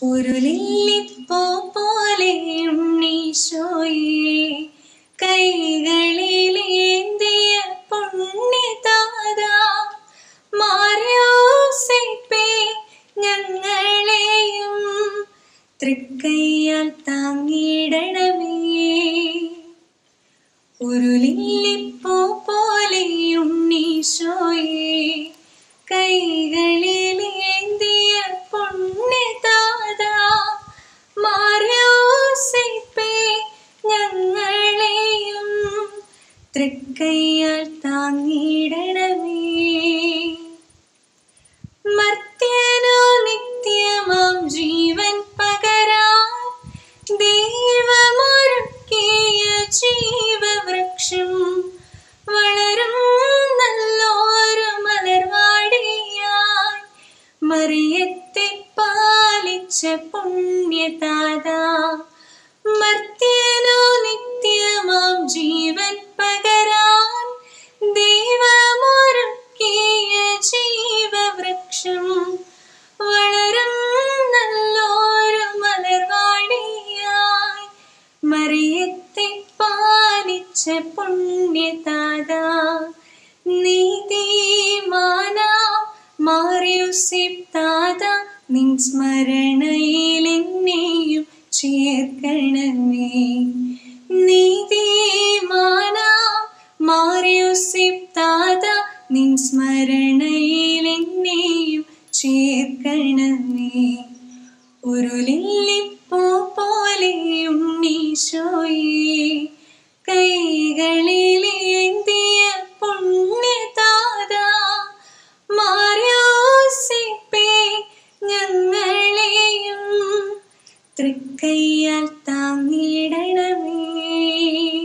ഒരു ലില്ലിപ്പൂ പോലെ ഉണ്ണീശോയെ കൈകളിലേന്തിയ പുണ്യതാത മാറിയോസേപ്പേ ഞങ്ങളെയും തൃക്കയ്യാൽ താങ്ങിയിടണമേ ഒരു ലില്ലിപ്പൂ പോലെ ഉണ്ണീശോയെ കൈകളിലേന്തിയ പുണ്യതാത മാറിയോസേപ്പേ ഞങ്ങളെയും തൃക്കയ്യാൽ താങ്ങിയിടണമേ മർത്യനു നിത്യമാം ജീവൻ പകരാൻ ദൈവമൊരുക്കിയ ജീവവൃക്ഷം വളരും നല്ലൊരു മലർവാടിയായി മറിയത്തെ പാലിച്ച പുണ്യതാത മർത്യനു നിത്യമാം ജീവൻ പകരാൻ ദൈവമൊരുക്കിയ ജീവവൃക്ഷം വളരും നല്ലൊരു മലർവാടിയായി മറിയത്തെ പാലിച്ച പുണ്യതാത നീതിമാന മാറിയുസിപ്താത നിൻ സ്മരണയിൽ എന്നെയും ചേർക്കണമേ നീതിമാന മാറിയുസിപ്താത നിൻ സ്മരണയിൽ എന്നെയും ചേർക്കണമേ ഒരു ലില്ലിപ്പൂ പോലെ ഉണ്ണീശോയെ കൈകളിലേന്തിയ പുണ്യതാത മാറിയോസിപ്പേ ഞങ്ങളെയും തൃക്കയ്യാൽ താങ്ങിയിടണമേ